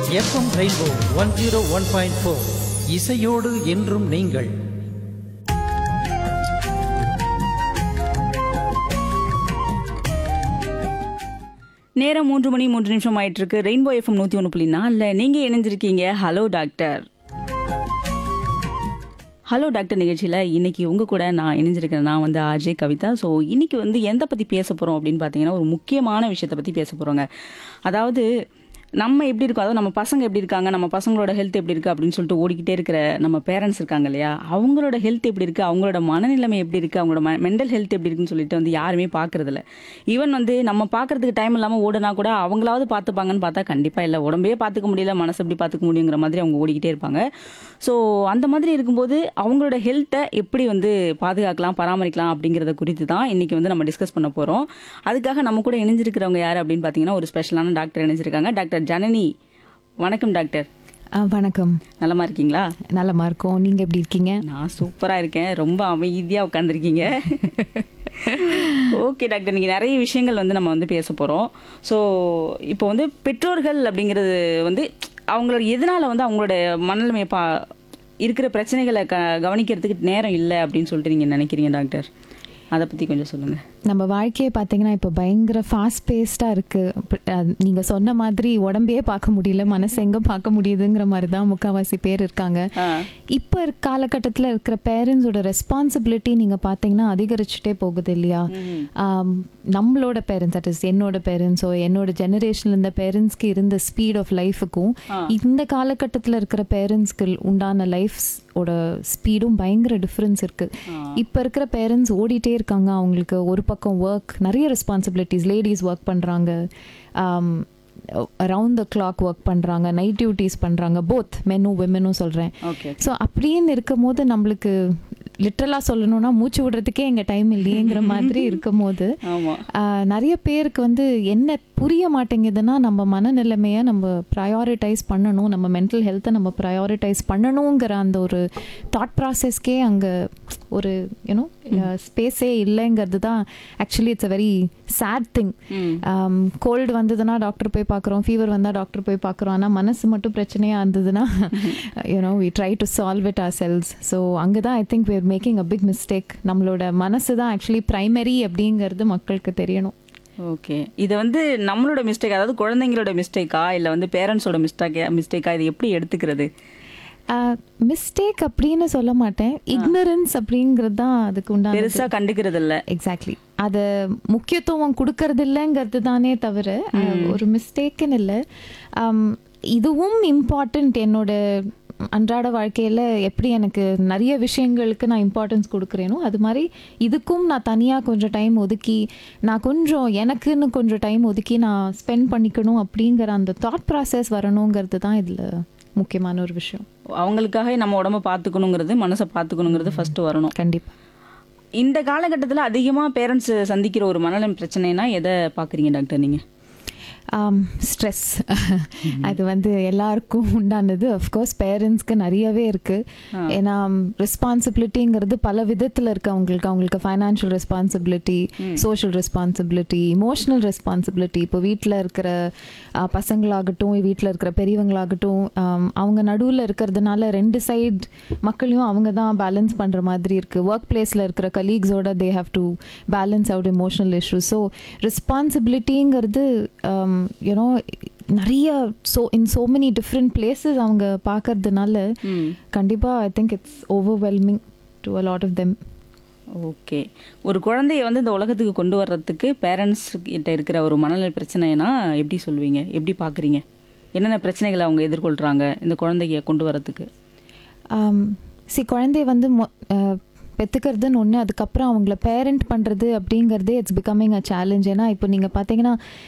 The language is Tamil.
FM rainbow one zero one point four இசையோடு என்றும் நீங்கள் நேரம் மூன்று மணி மூன்று நிமிஷம் ஆயிட்டு இருக்கு ரெயின்போ எஃப்எம் நூத்தி ஒன்று புள்ளி நாலில் நீங்க இணைஞ்சிருக்கீங்க ஹலோ டாக்டர் ஹலோ டாக்டர் நிகழ்ச்சியில் இன்னைக்கு உங்க கூட நான் இணைஞ்சிருக்கிறேன் நான் வந்து ஆர்ஜே கவிதா ஸோ இன்னைக்கு வந்து எந்த பற்றி பேச போகிறோம் அப்படின்னு பார்த்தீங்கன்னா ஒரு முக்கியமான விஷயத்தை பற்றி பேச போகிறோங்க அதாவது நம்ம எப்படி இருக்கோம் அதாவது நம்ம பசங்க எப்படி இருக்காங்க நம்ம பசங்களோட ஹெல்த் எப்படி இருக்குது அப்படின்னு சொல்லிட்டு ஓடிக்கிட்டே இருக்கிற நம்ம பேரண்ட்ஸ் இருக்காங்க இல்லையா அவங்களோட ஹெல்த் எப்படி இருக்குது அவங்களோட மனநிலைமை எப்படி இருக்குது அவங்களோட மென்டல் ஹெல்த் எப்படி இருக்குன்னு சொல்லிட்டு வந்து யாருமே பார்க்கறதில்ல ஈவன் வந்து நம்ம பார்க்கறதுக்கு டைம் இல்லாமல் ஓடுனா கூட அவங்களாவது பார்த்துப்பாங்கன்னு பார்த்தா கண்டிப்பாக இல்லை உடம்பே பார்த்துக்க முடியல மனசு எப்படி பார்த்துக்க முடியுங்கிற மாதிரி அவங்க ஓடிக்கிட்டே இருப்பாங்க ஸோ அந்த மாதிரி இருக்கும்போது அவங்களோட ஹெல்த்தை எப்படி வந்து பாதுகாக்கலாம் பராமரிக்கலாம் அப்படிங்கிறத குறித்து தான் இன்னைக்கு வந்து நம்ம டிஸ்கஸ் பண்ண போகிறோம் அதுக்காக நம்ம கூட இணைஞ்சிருக்கிறவங்க யார் அப்படின்னு பார்த்தீங்கன்னா ஒரு ஸ்பெஷலான டாக்டர் இணைஞ்சிருக்காங்க டாக்டர் ஜனனி வணக்கம் டாக்டர் ஆ, வணக்கம் நலமா இருக்கீங்களா நலமா இருக்கோம் நீங்க எப்படி இருக்கீங்க நான் சூப்பராக இருக்கேன் ரொம்ப அமைதியாக உட்காந்துருக்கீங்க ஓகே டாக்டர் நீங்கள் நிறைய விஷயங்கள் வந்து நம்ம வந்து பேச போகிறோம் ஸோ இப்போ வந்து பெற்றோர்கள் அப்படிங்கிறது வந்து அவங்களோட எதனால வந்து அவங்களோட மனநிலைமை பா இருக்கிற பிரச்சனைகளை க கவனிக்கிறதுக்கு நேரம் இல்லை அப்படின்னு சொல்லிட்டு நீங்கள் நினைக்கிறீங்க டாக்டர் அதை பற்றி கொஞ்சம் சொல்லுங்கள் நம்ம வாழ்க்கையை பார்த்தீங்கன்னா இப்போ பயங்கர ஃபாஸ்ட் பேஸ்டாக இருக்கு அப்ப- அஹ், நீங்க சொன்ன மாதிரி உடம்பையே பார்க்க முடியல மனசு எங்க பார்க்க முடியுதுங்கிற மாதிரி தான் முக்கால்வாசி பேர் இருக்காங்க ஆ இப்போ இருக்க காலகட்டத்தில் இருக்கிற பேரண்ட்ஸோட ரெஸ்பான்சிபிலிட்டி நீங்க பார்த்தீங்கன்னா அதிகரிச்சுட்டே போகுது இல்லையா ஆம், நம்மளோட பேரண்ட்ஸ் தட் இஸ் என்னோட பேரண்ட்ஸோ என்னோட ஜெனரேஷன்ல இருந்த பேரண்ட்ஸ்க்கு இருந்த ஸ்பீட் ஆஃப் லைஃபுக்கும் இந்த காலகட்டத்தில் இருக்கிற பேரண்ட்ஸ்க்கு உண்டான லைஃப் ஓட ஸ்பீடும் பயங்கர டிஃப்ரென்ஸ் இருக்கு இப்போ இருக்கிற பேரண்ட்ஸ் ஓடிட்டே இருக்காங்க அவங்களுக்கு ஒரு பக்கம் ஒர்க் நிறைய ரெஸ்பான்சிபிலிட்டிஸ் லேடிஸ் ஒர்க் பண்ணுறாங்க அரவுண்ட் த கிளாக் ஒர்க் பண்ணுறாங்க நைட் டியூட்டிஸ் பண்ணுறாங்க போத் மென்னும் விமெனும் சொல்கிறேன் ஓகே ஸோ அப்படின்னு இருக்கும் போது நம்மளுக்கு லிட்ரலாக சொல்லணும்னா மூச்சு விடுறதுக்கே எங்கள் டைம் இல்லையேங்கிற மாதிரி இருக்கும் போது ஆமாம் ஆஹ், நிறைய பேருக்கு வந்து என்ன புரிய மாட்டேங்குதுன்னா நம்ம மனநிலைமையை நம்ம ப்ரையாரிட்டைஸ் பண்ணணும் நம்ம மென்டல் ஹெல்த்தை நம்ம ப்ரையாரிட்டைஸ் பண்ணணுங்கிற அந்த ஒரு தாட் ப்ராசஸ்க்கே அங்கே ஒரு யூனோ ஸ்பேஸே இல்லைங்கிறது தான் actually it's a very sad thing hmm cold வந்ததுன்னா டாக்டர் போய் பார்க்குறோம் ஃபீவர் வந்தால் டாக்டர் போய் பார்க்குறோம் ஆனால் மனசு மட்டும் பிரச்சனையாக இருந்ததுன்னா you know we try to solve it or else so அங்கே தான் I think we are making a big mistake நம்மளோட மனசு தான் ஆக்சுவலி ப்ரைமரி அப்படிங்கிறது மக்களுக்கு தெரியணும் ஓகே இதை வந்து நம்மளோட மிஸ்டேக் அதாவது குழந்தைங்களோட மிஸ்டேக்கா இல்லை வந்து பேரண்ட்ஸோட மிஸ்டேக்கா மிஸ்டேக்கா இது எப்படி எடுத்துக்கிறது மிஸ்டேக் அப்படின்னு சொல்ல மாட்டேன் இக்னரன்ஸ் அப்படிங்கிறது தான் அதுக்கு உண்டான பெருசா கண்டுக்கிறது இல்ல எக்ஸாக்ட்லி அது முக்கியத்துவம் கொடுக்கறது இல்லைங்கிறது தானே தவிர அஹ், ஒரு மிஸ்டேக்குன்னு இல்லை ஆம், இதுவும் இம்பார்ட்டண்ட் என்னோட அன்றாட வாழ்க்கையில் எப்படி எனக்கு நிறைய விஷயங்களுக்கு நான் இம்பார்ட்டன்ஸ் கொடுக்குறேனோ அது மாதிரி இதுக்கும் நான் தனியாக கொஞ்சம் டைம் ஒதுக்கி நான் கொஞ்சம் எனக்குன்னு கொஞ்சம் டைம் ஒதுக்கி நான் ஸ்பெண்ட் பண்ணிக்கணும் அப்படிங்கிற அந்த தாட் ப்ராசஸ் வரணுங்கிறது தான் இதில் முக்கியமான ஒரு விஷயம் அவங்களுக்காக நம்ம உடம்ப பார்த்துக்கணுங்கிறது மனசை பார்த்துக்கணுங்கிறது ஃபர்ஸ்ட் வரணும் கண்டிப்பாக இந்த காலகட்டத்தில் அதிகமாக பேரண்ட்ஸ் சந்திக்கிற ஒரு மனநலம் பிரச்சனைனா எதை பார்க்குறீங்க டாக்டர் நீங்கள் ஸ்ட்ரெஸ் அது வந்து எல்லாருக்கும் உண்டானது அஃப்கோர்ஸ் பேரண்ட்ஸ்க்கு நிறையவே இருக்குது ஏன்னா ரெஸ்பான்சிபிலிட்டிங்கிறது பல விதத்தில் இருக்குது அவங்களுக்கு அவங்களுக்கு financial responsibility social responsibility emotional responsibility இப்போ வீட்டில் இருக்கிற ஆ, பசங்களாகட்டும் வீட்டில் இருக்கிற பெரியவங்களாகட்டும் ஆம், அவங்க நடுவில் இருக்கிறதுனால ரெண்டு சைடு மக்களையும் அவங்க தான் பேலன்ஸ் பண்ணுற மாதிரி இருக்குது ஒர்க் பிளேஸில் இருக்கிற கலீக்ஸோட they have to balance out emotional issues so ரெஸ்பான்சிபிலிட்டிங்கிறது யூனோ நிறைய so in so many different places அவங்க பார்க்கறதுனால கண்டிப்பாக I think it's overwhelming to a lot of them okay ஒரு குழந்தைய வந்து இந்த உலகத்துக்கு கொண்டு வர்றதுக்கு பேரண்ட்ஸ் கிட்ட இருக்கிற ஒரு மனநல பிரச்சனைனா எப்படி சொல்லுவீங்க எப்படி பார்க்குறீங்க என்னென்ன பிரச்சனைகளை அவங்க எதிர்கொள்கிறாங்க இந்த குழந்தைய கொண்டு வர்றதுக்கு சி குழந்தைய வந்து மொ- அஹ், பெற்றுக்கிறதுன்னு ஒன்று அதுக்கப்புறம் அவங்கள பேரண்ட் பண்ணுறது அப்படிங்கிறதே இட்ஸ் பிகமிங் அ சேலஞ்ச் ஏன்னா இப்போ நீங்கள் பார்த்தீங்கன்னா